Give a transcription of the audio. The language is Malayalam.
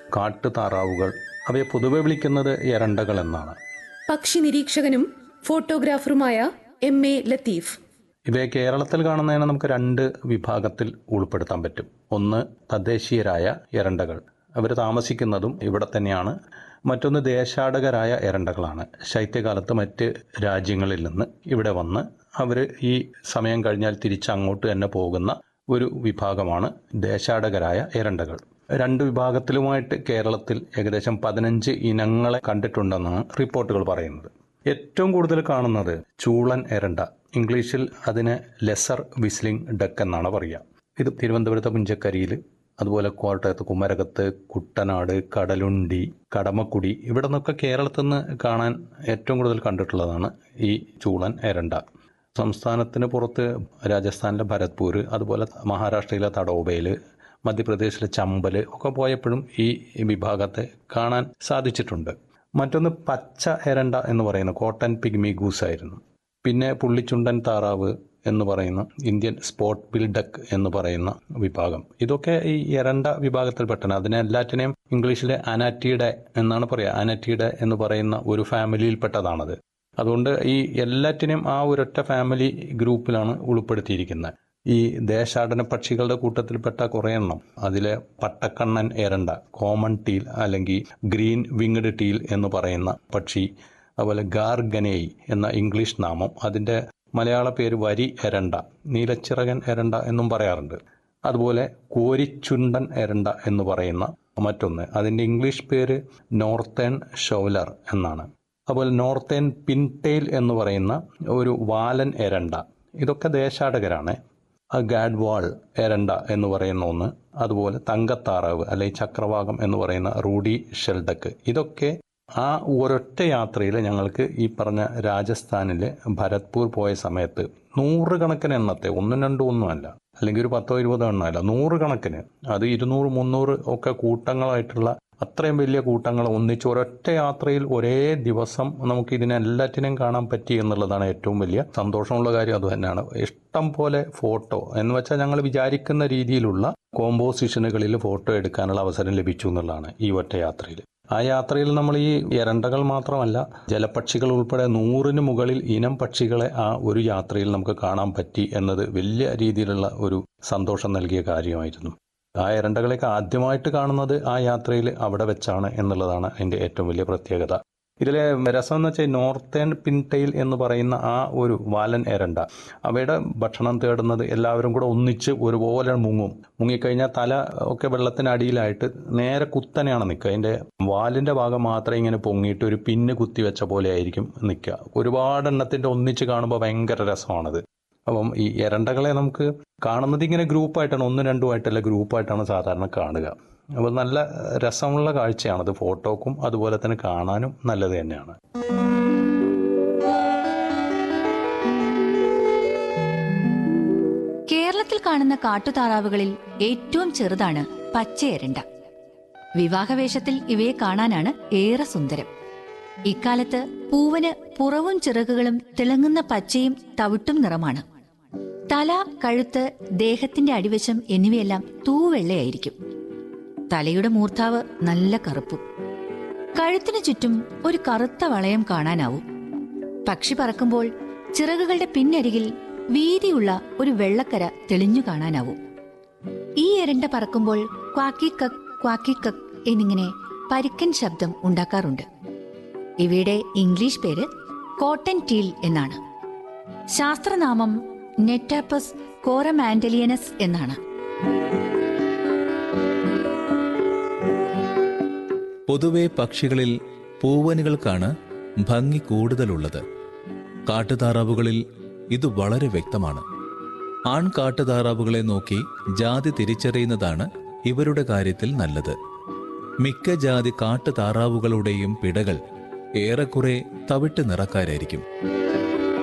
കാട്ടുതാറാവുകൾ അവയെ പൊതുവെ വിളിക്കുന്നത് എരണ്ടകൾ എന്നാണ് പക്ഷി നിരീക്ഷകനും ഫോട്ടോഗ്രാഫറുമായ എം എ ലത്തീഫ് ഇവയെ കേരളത്തിൽ കാണുന്നതിനെ നമുക്ക് രണ്ട് വിഭാഗത്തിൽ ഉൾപ്പെടുത്താൻ പറ്റും ഒന്ന് തദ്ദേശീയരായ എരണ്ടകൾ അവർ താമസിക്കുന്നതും ഇവിടെ തന്നെയാണ് മറ്റൊന്ന് ദേശാടകരായ എരണ്ടകളാണ് ശൈത്യകാലത്ത് മറ്റ് രാജ്യങ്ങളിൽ നിന്ന് ഇവിടെ വന്ന് അവർ ഈ സമയം കഴിഞ്ഞാൽ തിരിച്ച് അങ്ങോട്ട് തന്നെ പോകുന്ന ഒരു വിഭാഗമാണ് ദേശാടകരായ എരണ്ടകൾ രണ്ട് വിഭാഗത്തിലുമായിട്ട് കേരളത്തിൽ ഏകദേശം പതിനഞ്ച് ഇനങ്ങളെ കണ്ടിട്ടുണ്ടെന്നാണ് റിപ്പോർട്ടുകൾ പറയുന്നത് ഏറ്റവും കൂടുതൽ കാണുന്നത് ചൂളൻ എരണ്ട ഇംഗ്ലീഷിൽ അതിന് ലെസർ വിസ്ലിംഗ് ഡക്ക് എന്നാണ് പറയുക ഇത് തിരുവനന്തപുരത്തെ പുഞ്ചക്കരിയിൽ അതുപോലെ കോട്ടയത്ത് കുമരകത്ത് കുട്ടനാട് കടലുണ്ടി കടമക്കുടി ഇവിടെ നിന്നൊക്കെ കേരളത്തിൽ നിന്ന് കാണാൻ ഏറ്റവും കൂടുതൽ കണ്ടിട്ടുള്ളതാണ് ഈ ചൂളൻ എരണ്ട സംസ്ഥാനത്തിന് പുറത്ത് രാജസ്ഥാനിലെ ഭരത്പൂർ അതുപോലെ മഹാരാഷ്ട്രയിലെ തടോബയിൽ മധ്യപ്രദേശിലെ ചമ്പൽ ഒക്കെ പോയപ്പോഴും ഈ വിഭാഗത്തെ കാണാൻ സാധിച്ചിട്ടുണ്ട് മറ്റൊന്ന് പച്ച എരണ്ട എന്ന് പറയുന്ന കോട്ടൺ പിഗ്മി ഗൂസ് ആയിരുന്നു പിന്നെ പുള്ളിച്ചുണ്ടൻ താറാവ് എന്ന് പറയുന്ന ഇന്ത്യൻ സ്പോട്ട് ബിൽ ഡക്ക് എന്ന് പറയുന്ന വിഭാഗം ഇതൊക്കെ ഈ എരണ്ട വിഭാഗത്തിൽപ്പെട്ടാണ് അതിനെ എല്ലാറ്റിനെയും ഇംഗ്ലീഷിലെ അനാറ്റിയുടെ എന്നാണ് പറയുക അനാറ്റിയുടെ എന്ന് പറയുന്ന ഒരു ഫാമിലിയിൽപ്പെട്ടതാണത് അതുകൊണ്ട് ഈ എല്ലാറ്റിനെയും ആ ഒരൊറ്റ ഫാമിലി ഗ്രൂപ്പിലാണ് ഉൾപ്പെടുത്തിയിരിക്കുന്നത് ഈ ദേശാടന പക്ഷികളുടെ കൂട്ടത്തിൽപ്പെട്ട കുറേ എണ്ണം അതിലെ പട്ടക്കണ്ണൻ എരണ്ട കോമൺ ടീൽ അല്ലെങ്കിൽ ഗ്രീൻ വിങ്ഡ് ടീൽ എന്ന് പറയുന്ന പക്ഷി അതുപോലെ ഗാർഗനേയ് എന്ന ഇംഗ്ലീഷ് നാമം അതിൻ്റെ മലയാള പേര് വരി എരണ്ട നീലച്ചിറകൻ എരണ്ട എന്നും പറയാറുണ്ട് അതുപോലെ കോരിച്ചുണ്ടൻ എരണ്ട എന്ന് പറയുന്ന മറ്റൊന്ന് അതിൻ്റെ ഇംഗ്ലീഷ് പേര് നോർത്തേൺ ഷോലർ എന്നാണ് അതുപോലെ നോർത്തേൺ പിൻടെയിൽ എന്ന് പറയുന്ന ഒരു വാലൻ എരണ്ട ഇതൊക്കെ ദേശാടകരാണ് ഗാഡ്വാൾ എരണ്ട എന്ന് പറയുന്ന ഒന്ന് അതുപോലെ തങ്കത്താറാവ് അല്ലെങ്കിൽ ചക്രവാകം എന്ന് പറയുന്ന റൂഡി ഷെൽഡക്ക് ഇതൊക്കെ ആ ഒരൊറ്റ യാത്രയിൽ ഞങ്ങൾക്ക് ഈ പറഞ്ഞ രാജസ്ഥാനിലെ ഭരത്പൂർ പോയ സമയത്ത് നൂറുകണക്കിന് എണ്ണത്തെ ഒന്നും രണ്ടും ഒന്നുമല്ല അല്ലെങ്കിൽ ഒരു പത്തോ ഇരുപതോ എണ്ണമല്ല നൂറുകണക്കിന് അത് ഇരുന്നൂറ് മുന്നൂറ് ഒക്കെ കൂട്ടങ്ങളായിട്ടുള്ള അത്രയും വലിയ കൂട്ടങ്ങൾ ഒന്നിച്ച് ഒരൊറ്റ യാത്രയിൽ ഒരേ ദിവസം നമുക്ക് ഇതിനെല്ലാറ്റിനെയും കാണാൻ പറ്റി എന്നുള്ളതാണ് ഏറ്റവും വലിയ സന്തോഷമുള്ള കാര്യം അത് തന്നെയാണ് ഇഷ്ടം പോലെ ഫോട്ടോ എന്ന് വെച്ചാൽ ഞങ്ങൾ വിചാരിക്കുന്ന രീതിയിലുള്ള കോമ്പോസിഷനുകളിൽ ഫോട്ടോ എടുക്കാനുള്ള അവസരം ലഭിച്ചു എന്നുള്ളതാണ് ഈ ഒറ്റ യാത്രയിൽ ആ യാത്രയിൽ നമ്മൾ ഈ എരണ്ടകൾ മാത്രമല്ല ജലപക്ഷികൾ ഉൾപ്പെടെ നൂറിന് മുകളിൽ ഇനം പക്ഷികളെ ആ ഒരു യാത്രയിൽ നമുക്ക് കാണാൻ പറ്റി എന്നത് വലിയ രീതിയിലുള്ള ഒരു സന്തോഷം നൽകിയ കാര്യമായിരുന്നു ആ എരണ്ടകളെയൊക്കെ ആദ്യമായിട്ട് കാണുന്നത് ആ യാത്രയിൽ അവിടെ വെച്ചാണ് എന്നുള്ളതാണ് അതിൻ്റെ ഏറ്റവും വലിയ പ്രത്യേകത ഇതിലെ രസം എന്ന് വെച്ചാൽ നോർത്തേൺ പിൻടെയിൽ എന്ന് പറയുന്ന ആ ഒരു വാലൻ എരണ്ട അവയുടെ ഭക്ഷണം തേടുന്നത് എല്ലാവരും കൂടെ ഒന്നിച്ച് ഒരുപോലെ മുങ്ങും മുങ്ങിക്കഴിഞ്ഞാൽ തല ഒക്കെ വെള്ളത്തിനടിയിലായിട്ട് നേരെ കുത്തനെയാണ് നിൽക്കുക അതിൻ്റെ വാലിൻ്റെ ഭാഗം മാത്രമേ ഇങ്ങനെ പൊങ്ങിയിട്ട് ഒരു പിന്ന് കുത്തി വെച്ച പോലെ ആയിരിക്കും നിൽക്കുക ഒരുപാട് എണ്ണത്തിൻ്റെ ഒന്നിച്ച് കാണുമ്പോൾ ഭയങ്കര രസമാണത് അപ്പം ഈ എരണ്ടകളെ നമുക്ക് കാണുന്നത് ഇങ്ങനെ ഗ്രൂപ്പായിട്ടാണ് ഒന്നും രണ്ടുമായിട്ടല്ല ഗ്രൂപ്പായിട്ടാണ് സാധാരണ കാണുക അപ്പോൾ നല്ല രസമുള്ള കാഴ്ചയാണത് ഫോട്ടോക്കും അതുപോലെ തന്നെ കാണാനും നല്ലത് തന്നെയാണ് കേരളത്തിൽ കാണുന്ന കാട്ടുതാറാവുകളിൽ ഏറ്റവും ചെറുതാണ് പച്ചയരണ്ട വിവാഹവേഷത്തിൽ ഇവയെ കാണാനാണ് ഏറെ സുന്ദരം ഇക്കാലത്ത് പൂവന് പുറവും ചിറകുകളും തിളങ്ങുന്ന പച്ചയും തവിട്ടും നിറമാണ് തല കഴുത്ത് ദേഹത്തിന്റെ അടിവശം എന്നിവയെല്ലാം തൂവെള്ളയായിരിക്കും തലയുടെ മൂർധാവ് നല്ല കറുപ്പും കഴുത്തിനു ചുറ്റും ഒരു കറുത്ത വളയം കാണാനാവും പക്ഷി പറക്കുമ്പോൾ ചിറകുകളുടെ പിന്നരികിൽ വീതിയുള്ള ഒരു വെള്ളക്കര തെളിഞ്ഞു കാണാനാവും ഈ എരണ്ട പറക്കുമ്പോൾ ക്വാക്കിക്കക് ക്വാക്കിക്കക് എന്നിങ്ങനെ പരിക്കൻ ശബ്ദം ഉണ്ടാക്കാറുണ്ട് ഇവയുടെ ഇംഗ്ലീഷ് പേര് കോട്ടൺ ടീൽ എന്നാണ് ശാസ്ത്രനാമം നെറ്റാപ്പസ് കോറമാൻഡലിയനസ് എന്നാണ് പൊതുവെ പക്ഷികളിൽ പൂവനുകൾക്കാണ് ഭംഗി കൂടുതലുള്ളത് കാട്ടുതാറാവുകളിൽ ഇത് വളരെ വ്യക്തമാണ് ആൺ കാട്ടുതാറാവുകളെ നോക്കി ജാതി തിരിച്ചറിയുന്നതാണ് ഇവരുടെ കാര്യത്തിൽ നല്ലത് മിക്ക ജാതി കാട്ടുതാറാവുകളുടെയും പിടകൾ ഏറെക്കുറെ തവിട്ട് നിറക്കാരായിരിക്കും